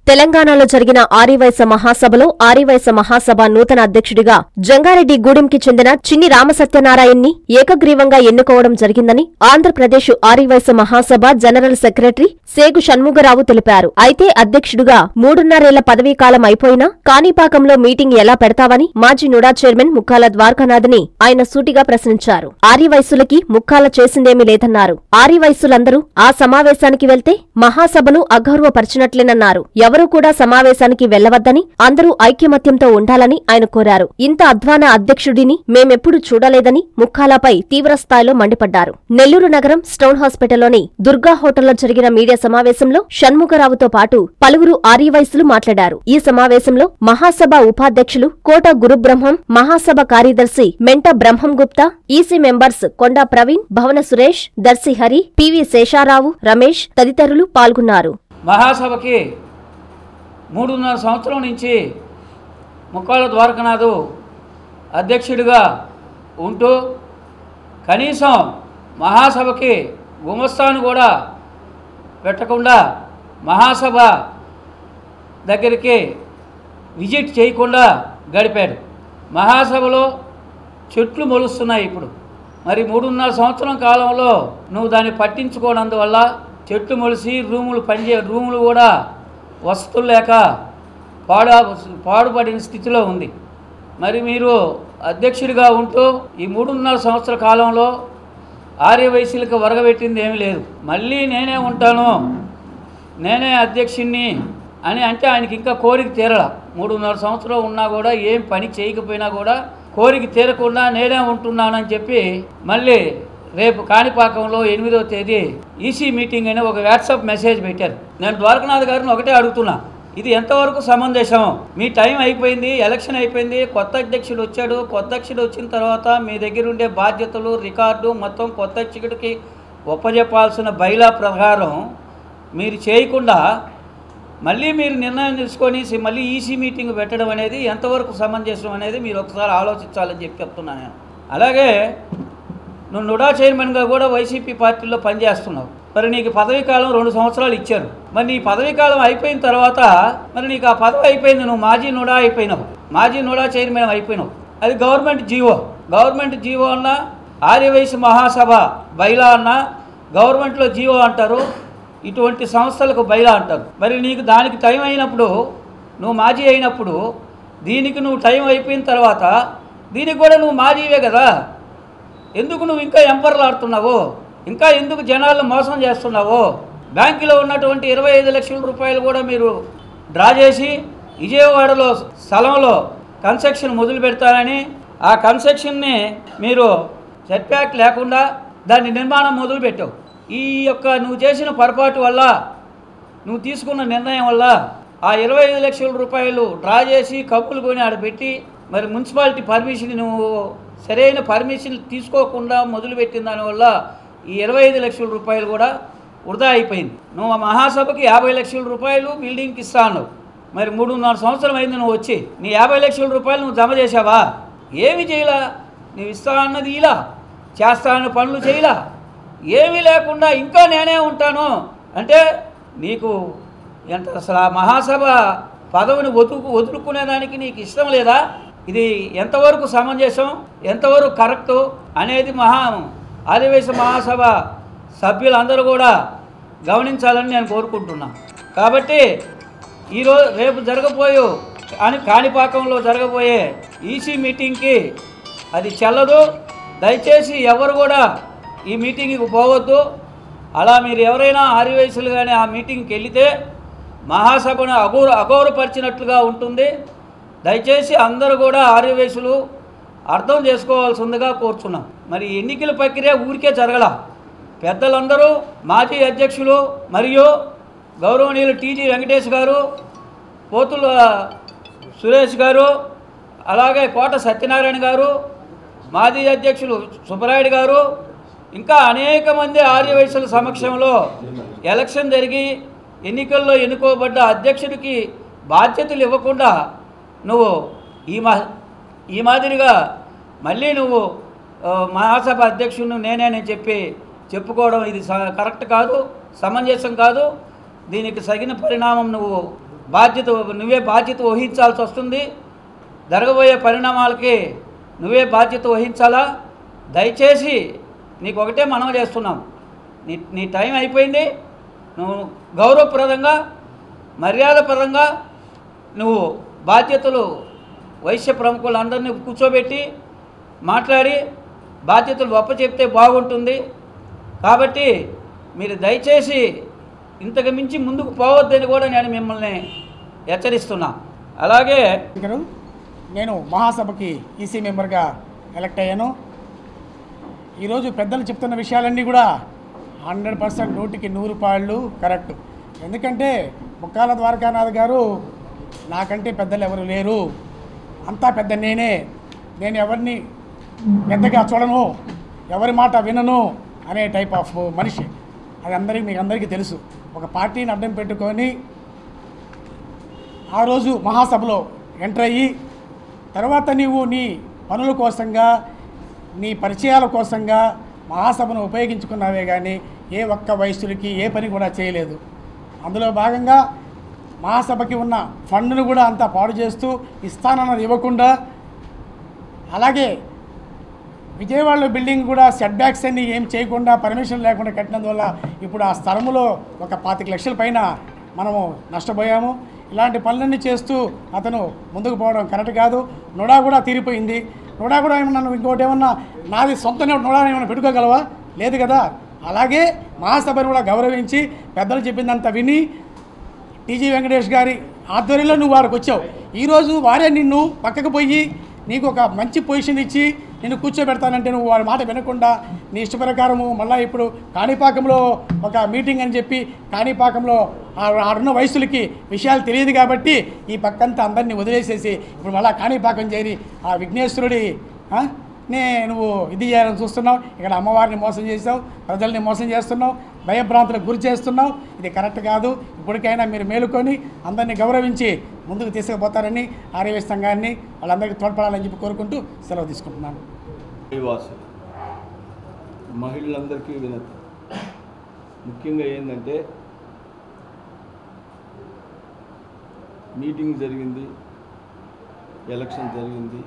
తెలంగాణలో జరిగిన ఆరివైస మహాసభలో ఆరివైస మహాసభ నూతన అధ్యక్షుడిగా జంగారెడ్డి గూడెంకి చెందిన చిన్ని రామసత్యనారాయణ్ని ఏకగ్రీవంగా ఎన్నుకోవడం జరిగిందని ఆంధ్రప్రదేశ్ ఆరివైస మహాసభ జనరల్ సెక్రటరీ సేగు షణ్ముగరావు తెలిపారు అయితే అధ్యక్షుడిగా మూడున్నరేళ్ల పదవీకాలం అయిపోయినా కాణిపాకంలో మీటింగ్ ఎలా పెడతావని మాజీ నుడా చైర్మన్ ముక్కాల ద్వారకానాథ్ని ఆయన సూటిగా ప్రశ్నించారు ఆరివైశ్యులకి ముక్కాల చేసిందేమీ లేదన్నారు ఆరివైశ్యులందరూ ఆ సమావేశానికి వెళ్తే మహాసభను అగౌరవపరిచినట్లేనన్నారు ఎవరూ కూడా సమావేశానికి వెళ్లవద్దని అందరూ ఐక్యమత్యంతో ఉండాలని ఆయన కోరారు ఇంత అధ్వాన అధ్యక్షుడిని మేమెప్పుడు చూడలేదని ముక్కాలపై తీవ్రస్థాయిలో మండిపడ్డారు నెల్లూరు నగరం స్టోన్ హాస్పిటల్లోని దుర్గా హోటల్లో జరిగిన మీడియా సమావేశంలో షణ్ముగరావుతో పాటు పలువురు ఆర్యవైశ్యులు మాట్లాడారు ఈ సమావేశంలో మహాసభ ఉపాధ్యక్షులు కోట గురుబ్రహ్మం మహాసభ కార్యదర్శి Menta Brahmam Gupta EC members Konda Praveen Bhavana Suresh Darshi Hari PV Sesharao Ramesh తదితరులు పాల్గొన్నారు మహాసభకి మూడున్నర సంవత్సరం నుంచి ముక్కాళ్ళ ద్వారకనాథు అధ్యక్షుడిగా ఉంటూ కనీసం మహాసభకి గుమస్తాను కూడా పెట్టకుండా మహాసభ దగ్గరికి విజిట్ చేయకుండా గడిపాడు మహాసభలో చెట్లు మొలుస్తున్నాయి ఇప్పుడు మరి మూడున్నర సంవత్సరం కాలంలో నువ్వు దాన్ని పట్టించుకోనందువల్ల చెట్లు మొలిసి రూములు పనిచే రూములు కూడా వసతులు లేక పాడు పాడుపడిన స్థితిలో ఉంది మరి మీరు అధ్యక్షుడిగా ఉంటూ ఈ మూడున్నర సంవత్సర కాలంలో ఆర్యవైశ్యులకు వరగబెట్టింది ఏమీ లేదు మళ్ళీ నేనే ఉంటాను నేనే అధ్యక్షుణ్ణి అని అంటే ఆయనకి ఇంకా కోరిక తీరల మూడున్నర సంవత్సరం ఉన్నా కూడా ఏం పని చేయకపోయినా కూడా కోరిక తీరకుండా నేనే ఉంటున్నానని చెప్పి మళ్ళీ రేపు కాణిపాకంలో ఎనిమిదో తేదీ ఈసీ మీటింగ్ అని ఒక వాట్సాప్ మెసేజ్ పెట్టారు నేను ద్వారకనాథ్ గారిని ఒకటే అడుగుతున్నా ఇది ఎంతవరకు సమంజసం మీ టైం అయిపోయింది ఎలక్షన్ అయిపోయింది కొత్త అధ్యక్షుడు వచ్చాడు కొత్త అధ్యక్షుడు వచ్చిన తర్వాత మీ దగ్గర ఉండే బాధ్యతలు రికార్డు మొత్తం కొత్త అధ్యక్షుడికి ఒప్పజెప్పాల్సిన బైలా ప్రకారం మీరు చేయకుండా మళ్ళీ మీరు నిర్ణయం తీసుకొని సి- మళ్ళీ ఈసీ మీటింగ్ పెట్టడం అనేది ఎంతవరకు సమంజసం అనేది మీరు ఒకసారి ఆలోచించాలని చెప్పి చెప్తున్నాను నేను అలాగే నువ్వు నుడా చైర్మన్గా కూడా వైసీపీ పార్టీలో పనిచేస్తున్నావు మరి నీకు పదవీ కాలం రెండు సంవత్సరాలు ఇచ్చారు మరి నీ పదవీ కాలం అయిపోయిన తర్వాత మరి నీకు ఆ పదవి అయిపోయింది నువ్వు మాజీ నుడా అయిపోయినావు మాజీ నుడా చైర్మన్ అయిపోయినావు అది గవర్నమెంట్ జీవో గవర్నమెంట్ జీవో అన్నా ఆర్యవైశ్య మహాసభ బైలా అన్నా గవర్నమెంట్లో జీవో అంటారు ఇటువంటి సంస్థలకు బైలా అంటారు మరి నీకు దానికి టైం అయినప్పుడు నువ్వు మాజీ అయినప్పుడు దీనికి నువ్వు టైం అయిపోయిన తర్వాత దీనికి కూడా నువ్వు మాజీవే కదా ఎందుకు నువ్వు ఇంకా ఎంపర్లాడుతున్నావు ఇంకా ఎందుకు జనాలను మోసం చేస్తున్నావు బ్యాంకులో ఉన్నటువంటి ఇరవై ఐదు లక్షల రూపాయలు కూడా మీరు డ్రా చేసి విజయవాడలో స్థలంలో కన్స్ట్రక్షన్ మొదలు పెడతానని ఆ కన్స్ట్రక్షన్ని మీరు సెట్బ్యాక్ లేకుండా దాని నిర్మాణం మొదలు పెట్టావు ఈ యొక్క నువ్వు చేసిన పొరపాటు వల్ల నువ్వు తీసుకున్న నిర్ణయం వల్ల ఆ ఇరవై ఐదు లక్షల రూపాయలు డ్రా చేసి కప్పులు కొని ఆడ పెట్టి మరి మున్సిపాలిటీ పర్మిషన్ నువ్వు సరైన పర్మిషన్ తీసుకోకుండా మొదలుపెట్టిన దానివల్ల ఈ ఇరవై ఐదు లక్షల రూపాయలు కూడా వృధా అయిపోయింది నువ్వు ఆ మహాసభకి యాభై లక్షల రూపాయలు బిల్డింగ్కి ఇస్తా అన్నావు మరి మూడున్నర సంవత్సరం అయింది నువ్వు వచ్చి నీ యాభై లక్షల రూపాయలు నువ్వు జమ చేసావా ఏమి చేయలా నువ్వు ఇస్తా అన్నది ఇలా చేస్తా అన్న పనులు చేయలా ఏమీ లేకుండా ఇంకా నేనే ఉంటాను అంటే నీకు ఎంత అసలు ఆ మహాసభ పదవిని వదుకు వదులుకునేదానికి నీకు ఇష్టం లేదా ఇది ఎంతవరకు సమంజసం ఎంతవరకు కరెక్టు అనేది మహా ఆదివేశ మహాసభ సభ్యులందరూ కూడా గమనించాలని నేను కోరుకుంటున్నా కాబట్టి ఈరోజు రేపు జరగబోయే కాని కాణిపాకంలో జరగబోయే ఈసీ మీటింగ్కి అది చెల్లదు దయచేసి ఎవరు కూడా ఈ మీటింగ్కి పోవద్దు అలా మీరు ఎవరైనా ఆర్యవయసులు కానీ ఆ మీటింగ్కి వెళితే మహాసభను అగౌర అగౌరవపరిచినట్లుగా ఉంటుంది దయచేసి అందరూ కూడా ఆర్యవయసులు అర్థం చేసుకోవాల్సిందిగా కోరుచున్నాం మరి ఎన్నికల ప్రక్రియ ఊరికే జరగల పెద్దలందరూ మాజీ అధ్యక్షులు మరియు గౌరవనీయులు టీజీ వెంకటేష్ గారు పోతుల సురేష్ గారు అలాగే కోట సత్యనారాయణ గారు మాజీ అధ్యక్షులు సుబ్బరాయుడు గారు ఇంకా అనేక మంది ఆర్యవైశ్యుల సమక్షంలో ఎలక్షన్ జరిగి ఎన్నికల్లో ఎన్నుకోబడ్డ అధ్యక్షుడికి బాధ్యతలు ఇవ్వకుండా నువ్వు ఈ మా ఈ మాదిరిగా మళ్ళీ నువ్వు ఆ, మహాసభ అధ్యక్షుడిని నేనేనని చెప్పి చెప్పుకోవడం ఇది స- కరెక్ట్ కాదు సమంజసం కాదు దీనికి తగిన పరిణామం నువ్వు బాధ్యత నువ్వే బాధ్యత వహించాల్సి వస్తుంది జరగబోయే పరిణామాలకి నువ్వే బాధ్యత వహించాలా దయచేసి నీకు ఒకటే మనం చేస్తున్నాం నీ నీ టైం అయిపోయింది నువ్వు గౌరవప్రదంగా మర్యాదపరంగా నువ్వు బాధ్యతలు వైశ్య ప్రముఖులందరినీ కూర్చోబెట్టి మాట్లాడి బాధ్యతలు ఒప్ప చెప్తే బాగుంటుంది కాబట్టి మీరు దయచేసి ఇంతకు మించి ముందుకు పోవద్దని కూడా నేను మిమ్మల్ని హెచ్చరిస్తున్నా అలాగే స్పీకరు నేను మహాసభకి ఈసీ మెంబర్గా ఎలక్ట్ అయ్యాను ఈరోజు పెద్దలు చెప్తున్న విషయాలన్నీ కూడా హండ్రెడ్ పర్సెంట్ నూటికి నూరు పాళ్ళు కరెక్ట్ ఎందుకంటే ముక్కాల ద్వారకానాథ్ గారు నాకంటే పెద్దలు ఎవరు లేరు అంతా పెద్ద నేనే నేను ఎవరిని పెద్దగా చూడను ఎవరి మాట వినను అనే టైప్ ఆఫ్ మనిషి అది అందరికీ మీకు అందరికీ తెలుసు ఒక పార్టీని అడ్డం పెట్టుకొని ఆ రోజు మహాసభలో ఎంటర్ అయ్యి తర్వాత నీవు నీ పనుల కోసంగా నీ పరిచయాల కోసంగా మహాసభను ఉపయోగించుకున్నావే కానీ ఏ ఒక్క వయస్సులకి ఏ పని కూడా చేయలేదు అందులో భాగంగా మహాసభకి ఉన్న ఫండ్ను కూడా అంతా పాడు చేస్తూ ఇస్తానన్నది ఇవ్వకుండా అలాగే విజయవాడలో బిల్డింగ్ కూడా సెట్ బ్యాక్స్ అన్ని ఏం చేయకుండా పర్మిషన్ లేకుండా కట్టినందువల్ల ఇప్పుడు ఆ స్థలములో ఒక పాతిక లక్షల పైన మనము నష్టపోయాము ఇలాంటి పనులన్నీ చేస్తూ అతను ముందుకు పోవడం కరెక్ట్ కాదు నుడా కూడా తీరిపోయింది నుడా కూడా ఏమన్నా నువ్వు ఇంకోటి ఏమన్నా నాది సొంత నుడా ఏమన్నా పెట్టుకోగలవా లేదు కదా అలాగే మహాసభను కూడా గౌరవించి పెద్దలు చెప్పిందంతా విని టీజీ వెంకటేష్ గారి ఆధ్వర్యంలో నువ్వు వారికి వచ్చావు ఈరోజు వారే నిన్ను పక్కకు పోయి నీకు ఒక మంచి పొజిషన్ ఇచ్చి నిన్ను కూర్చోబెడతానంటే నువ్వు వారి మాట వినకుండా నీ ఇష్ట ప్రకారము మళ్ళీ ఇప్పుడు కాణిపాకంలో ఒక మీటింగ్ అని చెప్పి కాణిపాకంలో ఆ- ఆడున్న వయసులకి విషయాలు తెలియదు కాబట్టి ఈ పక్కంతా అందరినీ వదిలేసేసి ఇప్పుడు మళ్ళీ కాణిపాకం చేరి ఆ విఘ్నేశ్వరుడి ఆ, నే నువ్వు ఇది చేయాలని చూస్తున్నావు ఇక్కడ అమ్మవారిని మోసం చేసావు ప్రజల్ని మోసం చేస్తున్నావు భయభ్రాంతులకు గురి చేస్తున్నావు ఇది కరెక్ట్ కాదు ఇప్పటికైనా మీరు మేలుకొని అందరినీ గౌరవించి ముందుకు తీసుకుపోతారని ఆర్యవేశ సంఘాన్ని వాళ్ళందరికీ తోడ్పడాలని చెప్పి కోరుకుంటూ సెలవు తీసుకుంటున్నాను నివాసులు మహిళలందరికీ వినతి ముఖ్యంగా ఏంటంటే మీటింగ్ జరిగింది ఎలక్షన్ జరిగింది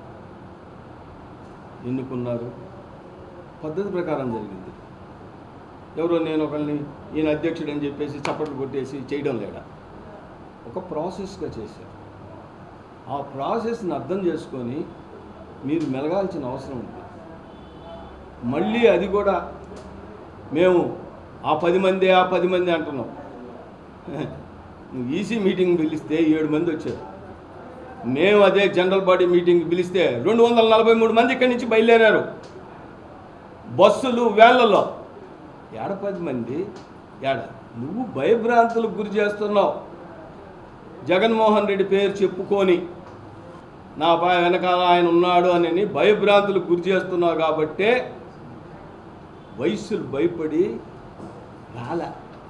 ఎన్నుకున్నారు పద్ధతి ప్రకారం జరిగింది ఎవరో నేను ఒకరిని ఈయన అధ్యక్షుడు అని చెప్పేసి చప్పట్లు కొట్టేసి చేయడం లేడా ఒక ప్రాసెస్గా చేశారు ఆ ప్రాసెస్ని అర్థం చేసుకొని మీరు మెలగాల్సిన అవసరం ఉంది మళ్ళీ అది కూడా మేము ఆ పది మంది ఆ పది మంది అంటున్నాం నువ్వు ఈసీ మీటింగ్ పిలిస్తే ఏడు మంది వచ్చారు మేము అదే జనరల్ బాడీ మీటింగ్ పిలిస్తే రెండు వందల నలభై మూడు మంది ఇక్కడి నుంచి బయలుదేరారు బస్సులు వ్యాన్లలో ఏడ పది మంది ఏడ నువ్వు భయభ్రాంతులకు గురి చేస్తున్నావు జగన్మోహన్ రెడ్డి పేరు చెప్పుకొని నా పై వెనకాల ఆయన ఉన్నాడు అని భయభ్రాంతులకు గురి చేస్తున్నావు కాబట్టే వయస్సులు భయపడి రాల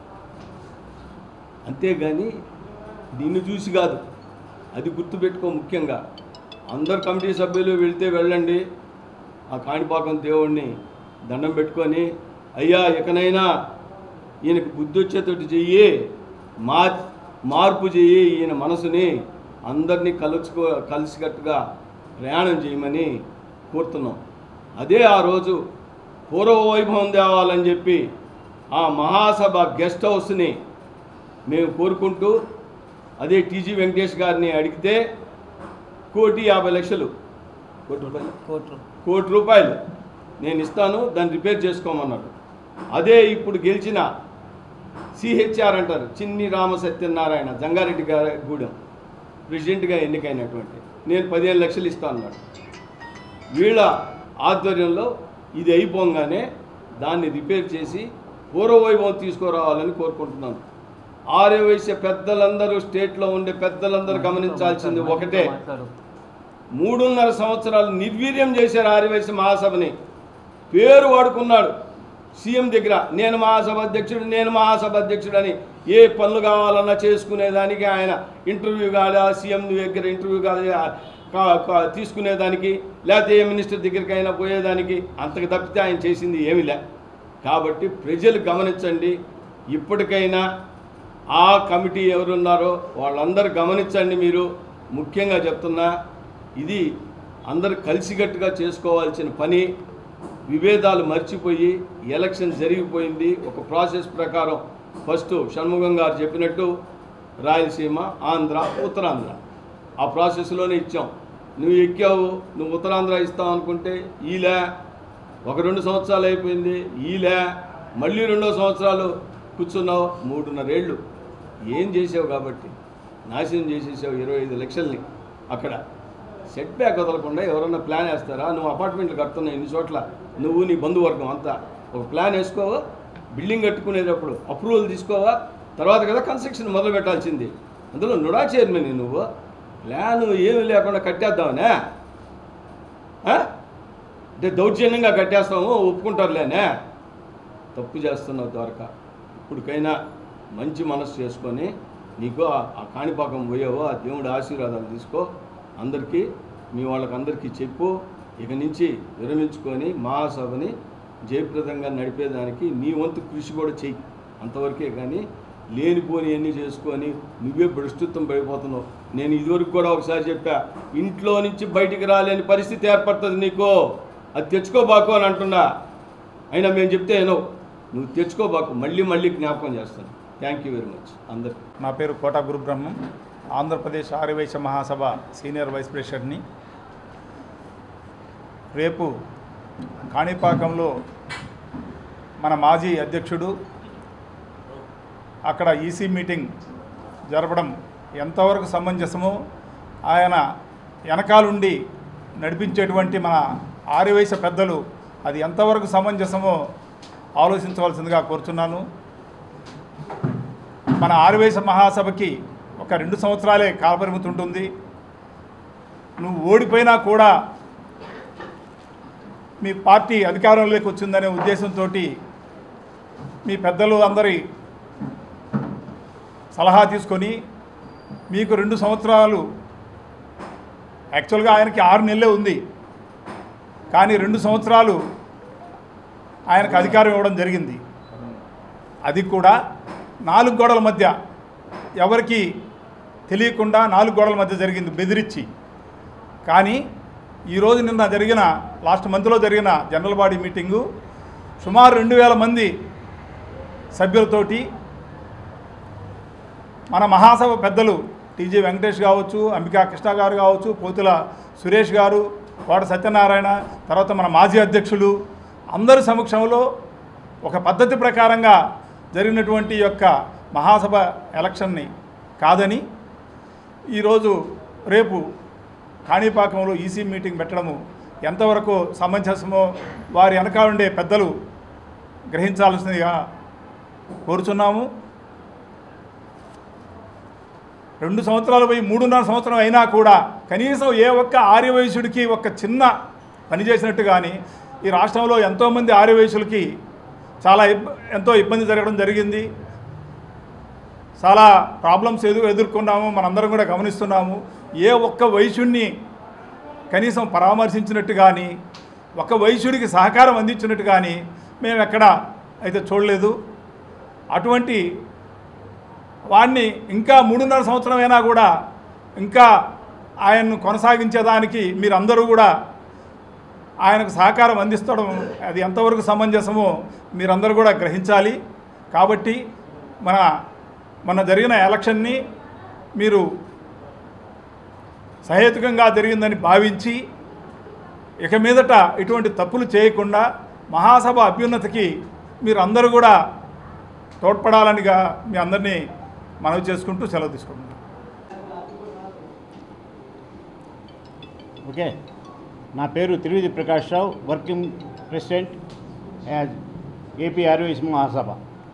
అంతేగాని నిన్ను చూసి కాదు అది గుర్తుపెట్టుకో ముఖ్యంగా అందరు కమిటీ సభ్యులు వెళ్తే వెళ్ళండి ఆ కాణిపాకం దేవుణ్ణి దండం పెట్టుకొని అయ్యా ఇకనైనా ఈయనకు బుద్ధి వచ్చేటట్టు చెయ్యి మా మార్పు చెయ్యి ఈయన మనసుని అందరినీ కలుచుకో కలిసికట్టుగా ప్రయాణం చేయమని కోరుతున్నాం అదే ఆ రోజు పూర్వ వైభవం తేవాలని చెప్పి ఆ మహాసభ గెస్ట్ హౌస్ని మేము కోరుకుంటూ అదే టీజీ వెంకటేష్ గారిని అడిగితే కోటి యాభై లక్షలు కోటి రూపాయలు కోర్టు కోటి రూపాయలు నేను ఇస్తాను దాన్ని రిపేర్ చేసుకోమన్నాడు అదే ఇప్పుడు గెలిచిన సిహెచ్ఆర్ అంటారు చిన్ని రామ సత్యనారాయణ జంగారెడ్డి గారి గూడెం ప్రెసిడెంట్గా ఎన్నికైనటువంటి నేను పదిహేను లక్షలు ఇస్తా అన్నాడు వీళ్ళ ఆధ్వర్యంలో ఇది అయిపోగానే దాన్ని రిపేర్ చేసి పూర్వవైభవం తీసుకురావాలని కోరుకుంటున్నాను ఆర్యవైశ్య పెద్దలందరూ స్టేట్లో ఉండే పెద్దలందరూ గమనించాల్సింది ఒకటే మాట్లాడు మూడున్నర సంవత్సరాలు నిర్వీర్యం చేశారు ఆర్యవైశ్య మహాసభని పేరు వాడుకున్నాడు సీఎం దగ్గర నేను మహాసభ అధ్యక్షుడు నేను మహాసభ అధ్యక్షుడు అని ఏ పనులు కావాలన్నా చేసుకునేదానికి ఆయన ఇంటర్వ్యూ కాదా సీఎం దగ్గర ఇంటర్వ్యూ కాదా కా- కా- తీసుకునేదానికి లేకపోతే ఏ మినిస్టర్ దగ్గరికి అయినా పోయేదానికి అంతకు తప్పితే ఆయన చేసింది ఏమీ లే కాబట్టి ప్రజలు గమనించండి ఇప్పటికైనా ఆ కమిటీ ఎవరున్నారో వాళ్ళందరూ గమనించండి మీరు ముఖ్యంగా చెప్తున్నా ఇది అందరు కలిసికట్టుగా చేసుకోవాల్సిన పని విభేదాలు మర్చిపోయి ఎలక్షన్ జరిగిపోయింది ఒక ప్రాసెస్ ప్రకారం ఫస్ట్ షణ్ముఖం గారు చెప్పినట్టు రాయలసీమ ఆంధ్ర ఉత్తరాంధ్ర ఆ ప్రాసెస్లోనే ఇచ్చాం నువ్వు ఎక్కావు నువ్వు ఉత్తరాంధ్ర ఇస్తావు అనుకుంటే ఈలే ఒక రెండు సంవత్సరాలు అయిపోయింది ఈలే మళ్ళీ రెండో సంవత్సరాలు కూర్చున్నావు మూడున్నరేళ్ళు ఏం చేసావు కాబట్టి నాశనం చేసేసావు ఇరవై ఐదు లక్షల్ని అక్కడ సెట్ బ్యాక్ వదలకుండా ఎవరన్నా ప్లాన్ వేస్తారా నువ్వు అపార్ట్మెంట్లు కడుతున్నావు ఇన్ని చోట్ల నువ్వు నీ బంధువర్గం అంతా ఒక ప్లాన్ వేసుకోవా బిల్డింగ్ కట్టుకునేటప్పుడు అప్రూవల్ తీసుకోవా తర్వాత కదా కన్స్ట్రక్షన్ మొదలు పెట్టాల్సింది అందులో నుడా చైర్మన్ నువ్వు ప్లాన్ ఏమీ లేకుండా కట్టేద్దామనే ఆ? అంటే దౌర్జన్యంగా కట్టేస్తాము ఒప్పుకుంటారులేనే తప్పు చేస్తున్నావు ద్వారక ఇప్పటికైనా మంచి మనసు చేసుకొని నీకు ఆ ఆ కాణిపాకం పోయావో ఆ దేవుడి ఆశీర్వాదాలు తీసుకో అందరికీ మీ వాళ్ళకందరికీ చెప్పు ఇక నుంచి విరమించుకొని మహాసభని జయప్రదంగా నడిపేదానికి నీ వంతు కృషి కూడా చెయ్యి అంతవరకే కానీ లేనిపోని అన్నీ చేసుకొని నువ్వే భ్రష్టుత్వం పడిపోతున్నావు నేను ఇదివరకు కూడా ఒకసారి చెప్పా ఇంట్లో నుంచి బయటికి రాలేని పరిస్థితి ఏర్పడుతుంది నీకు అది తెచ్చుకోబాకు అని అంటున్నా అయినా మేము చెప్తే ఏనో నువ్వు తెచ్చుకోబాకు మళ్ళీ మళ్ళీ జ్ఞాపకం చేస్తాను థ్యాంక్ యూ వెరీ మచ్ అందరికీ నా పేరు కోటా గురుబ్రహ్మం ఆంధ్రప్రదేశ్ ఆర్యవైశ్య మహాసభ సీనియర్ వైస్ ప్రెసిడెంట్ని రేపు కాణిపాకంలో మన మాజీ అధ్యక్షుడు అక్కడ ఈసీ మీటింగ్ జరపడం ఎంతవరకు సమంజసమో ఆయన వెనకాలుండి నడిపించేటువంటి మన ఆర్యవైశ్య పెద్దలు అది ఎంతవరకు సమంజసమో ఆలోచించవలసిందిగా కోరుతున్నాను మన ఆరువేశ మహాసభకి ఒక రెండు సంవత్సరాలే కాలపరిమితి ఉంటుంది నువ్వు ఓడిపోయినా కూడా మీ పార్టీ అధికారంలోకి వచ్చిందనే ఉద్దేశంతో మీ పెద్దలు అందరి సలహా తీసుకొని మీకు రెండు సంవత్సరాలు యాక్చువల్గా ఆయనకి ఆరు నెలలే ఉంది కానీ రెండు సంవత్సరాలు ఆయనకు అధికారం ఇవ్వడం జరిగింది అది కూడా నాలుగు గోడల మధ్య ఎవరికి తెలియకుండా నాలుగు గోడల మధ్య జరిగింది బెదిరించి కానీ ఈరోజు నిన్న జరిగిన లాస్ట్ మంత్లో జరిగిన జనరల్ బాడీ మీటింగు సుమారు రెండు వేల మంది సభ్యులతోటి మన మహాసభ పెద్దలు టీజీ వెంకటేష్ కావచ్చు అంబికా కృష్ణ గారు కావచ్చు పోతుల సురేష్ గారు కోట సత్యనారాయణ తర్వాత మన మాజీ అధ్యక్షులు అందరి సమక్షంలో ఒక పద్ధతి ప్రకారంగా జరిగినటువంటి ఈ యొక్క మహాసభ ఎలక్షన్ని కాదని ఈరోజు రేపు కాణిపాకంలో ఈసీ మీటింగ్ పెట్టడము ఎంతవరకు సమంజసమో వారి వెనక ఉండే పెద్దలు గ్రహించాల్సిందిగా కోరుచున్నాము రెండు సంవత్సరాలు పోయి మూడున్నర సంవత్సరం అయినా కూడా కనీసం ఏ ఒక్క ఆర్యవైశ్యుడికి ఒక చిన్న పని చేసినట్టు కానీ ఈ రాష్ట్రంలో ఎంతోమంది ఆర్యవైశ్యులకి చాలా ఇబ్బ ఎంతో ఇబ్బంది జరగడం జరిగింది చాలా ప్రాబ్లమ్స్ ఎదురు ఎదుర్కొన్నాము మనందరం కూడా గమనిస్తున్నాము ఏ ఒక్క వైశ్యుడిని కనీసం పరామర్శించినట్టు కానీ ఒక వైశ్యుడికి సహకారం అందించినట్టు కానీ మేము ఎక్కడ అయితే చూడలేదు అటువంటి వాడిని ఇంకా మూడున్నర సంవత్సరం అయినా కూడా ఇంకా ఆయన్ను కొనసాగించేదానికి మీరందరూ కూడా ఆయనకు సహకారం అందిస్తడం అది ఎంతవరకు సమంజసమో మీరందరూ కూడా గ్రహించాలి కాబట్టి మన మన జరిగిన ఎలక్షన్ని మీరు సహేతుకంగా జరిగిందని భావించి ఇక మీదట ఇటువంటి తప్పులు చేయకుండా మహాసభ అభ్యున్నతికి మీరు అందరూ కూడా తోడ్పడాలనిగా మీ అందరినీ మనవి చేసుకుంటూ సెలవు తీసుకుంటున్నాను ఓకే నా పేరు Tiruvidhi Prakash Rao working president as AP ARVS మహాసభ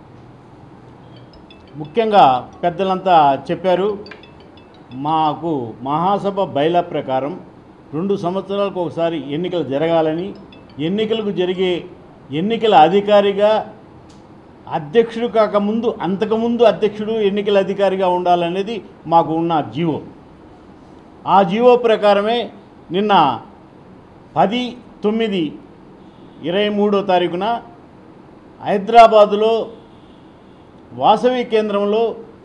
ముఖ్యంగా పెద్దలంతా చెప్పారు మాకు మహాసభ బైలా ప్రకారం రెండు సంవత్సరాలకు ఒకసారి ఎన్నికలు జరగాలని ఎన్నికలకు జరిగే ఎన్నికల అధికారిగా అధ్యక్షుడు కాకముందు అంతకుముందు అధ్యక్షుడు ఎన్నికల అధికారిగా ఉండాలనేది మాకు ఉన్న జీవో ఆ జీవో ప్రకారమే నిన్న పది తొమ్మిది ఇరవై మూడో తారీఖున హైదరాబాదులో వాసవి కేంద్రంలో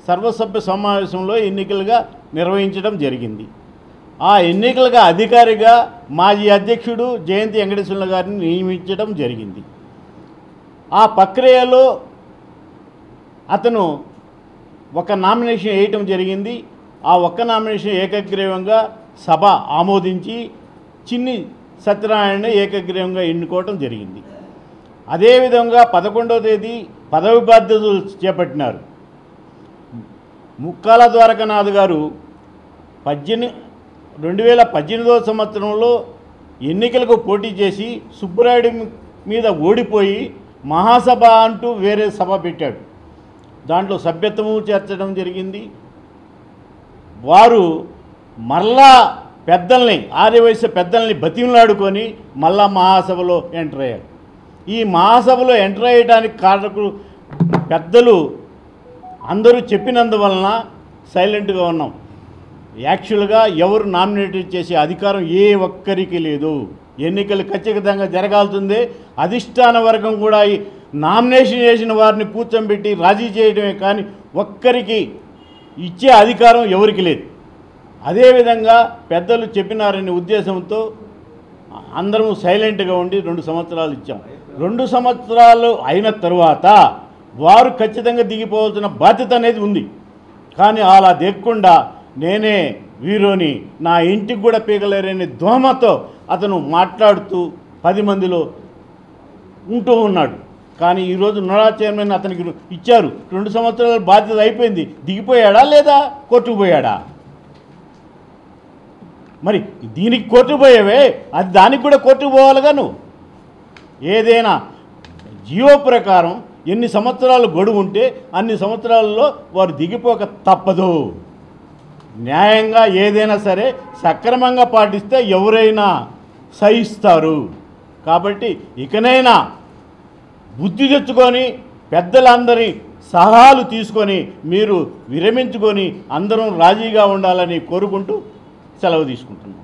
సర్వసభ్య సమావేశంలో ఎన్నికలుగా నిర్వహించడం జరిగింది ఆ ఎన్నికలుగా అధికారిగా మాజీ అధ్యక్షుడు జయంతి వెంకటేశ్వర గారిని నియమించడం జరిగింది ఆ ప్రక్రియలో అతను ఒక నామినేషన్ వేయటం జరిగింది ఆ ఒక్క నామినేషన్ ఏకగ్రీవంగా సభ ఆమోదించి చిన్ని సత్యనారాయణ ఏకగ్రీవంగా ఎన్నుకోవటం జరిగింది అదేవిధంగా పదకొండవ తేదీ పదవి బాధ్యతలు చేపట్టినారు ముక్కాల ద్వారకనాథ్ గారు పద్దెనిమిది రెండు వేల పద్దెనిమిదవ సంవత్సరంలో ఎన్నికలకు పోటీ చేసి సుబ్బరాయుడు మీద ఓడిపోయి మహాసభ అంటూ వేరే సభ పెట్టాడు దాంట్లో సభ్యత్వము చేర్చడం జరిగింది వారు మరలా పెద్దల్ని ఆర్యవయస్సు పెద్దల్ని బతిమలాడుకొని మళ్ళా మహాసభలో ఎంటర్ అయ్యారు ఈ మహాసభలో ఎంటర్ అయ్యడానికి కారణకులు పెద్దలు అందరూ చెప్పినందువలన సైలెంట్గా ఉన్నాం యాక్చువల్గా ఎవరు నామినేట్ చేసే అధికారం ఏ ఒక్కరికి లేదు ఎన్నికలు ఖచ్చితంగా జరగాల్సిందే అధిష్టాన వర్గం కూడా ఈ నామినేషన్ చేసిన వారిని కూర్చోబెట్టి రాజీ చేయడమే కానీ ఒక్కరికి ఇచ్చే అధికారం ఎవరికి లేదు అదేవిధంగా పెద్దలు చెప్పినారనే ఉద్దేశంతో అందరం సైలెంట్గా ఉండి రెండు సంవత్సరాలు ఇచ్చాం రెండు సంవత్సరాలు అయిన తరువాత వారు ఖచ్చితంగా దిగిపోవాల్సిన బాధ్యత అనేది ఉంది కానీ అలా దిగకుండా నేనే వీరోని నా ఇంటికి కూడా పీకలేరని దోమతో అతను మాట్లాడుతూ పది మందిలో ఉంటూ ఉన్నాడు కానీ ఈరోజు నోడా చైర్మన్ అతనికి ఇచ్చారు రెండు సంవత్సరాల బాధ్యత అయిపోయింది దిగిపోయాడా లేదా కోర్టుకు పోయాడా మరి దీనికి కోర్టు పోయేవే అది దానికి కూడా కోర్టుకు పోవాలిగా నువ్వు ఏదైనా జియో ప్రకారం ఎన్ని సంవత్సరాలు గడువు ఉంటే అన్ని సంవత్సరాలలో వారు దిగిపోక తప్పదు న్యాయంగా ఏదైనా సరే సక్రమంగా పాటిస్తే ఎవరైనా సహిస్తారు కాబట్టి ఇకనైనా బుద్ధి తెచ్చుకొని పెద్దలందరి సలహాలు తీసుకొని మీరు విరమించుకొని అందరం రాజీగా ఉండాలని కోరుకుంటూ సెలవు తీసుకుంటున్నాం